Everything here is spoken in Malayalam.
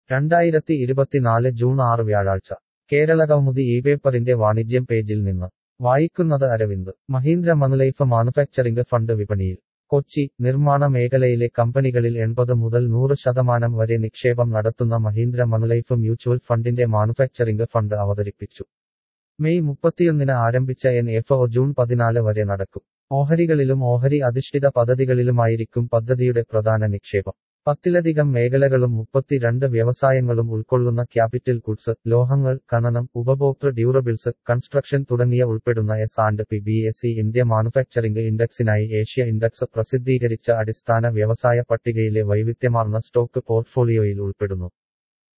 രണ്ടായിരത്തി ഇരുപത്തിനാല് ജൂൺ ആറ് വ്യാഴാഴ്ച കേരളകൗമുദി ഈ പേപ്പറിന്റെ വാണിജ്യം പേജിൽ നിന്ന് വായിക്കുന്നത് Aravind Mahindra Manulife manufacturing fund വിപണിയിൽ കൊച്ചി നിർമ്മാണ മേഖലയിലെ കമ്പനികളിൽ എൺപത് മുതൽ നൂറ് ശതമാനം വരെ നിക്ഷേപം നടത്തുന്ന മഹീന്ദ്ര മനുലൈഫ് മ്യൂച്വൽ ഫണ്ടിന്റെ മാനുഫാക്ചറിംഗ് ഫണ്ട് അവതരിപ്പിച്ചു മെയ് മുപ്പത്തിയൊന്നിന് ആരംഭിച്ച എൻ എഫ് ഒ ജൂൺ പതിനാല് വരെ നടക്കും ഓഹരികളിലും ഓഹരി അധിഷ്ഠിത പദ്ധതികളിലുമായിരിക്കും പദ്ധതിയുടെ പ്രധാന നിക്ഷേപം പത്തിലധികം മേഖലകളും മുപ്പത്തിരണ്ട് വ്യവസായങ്ങളും ഉൾക്കൊള്ളുന്ന ക്യാപിറ്റൽ ഗുഡ്സ് ലോഹങ്ങൾ ഖനനം ഉപഭോക്തൃ ഡ്യൂറബിൾസ് കൺസ്ട്രക്ഷൻ തുടങ്ങിയ ഉൾപ്പെടുന്ന S and P B S E India manufacturing ഇൻഡെക്സിനായി ഏഷ്യ ഇൻഡെക്സ് പ്രസിദ്ധീകരിച്ച അടിസ്ഥാന വ്യവസായ പട്ടികയിലെ വൈവിധ്യമാർന്ന സ്റ്റോക്ക് പോർട്ട്ഫോളിയോയിൽ ഉൾപ്പെടുന്നു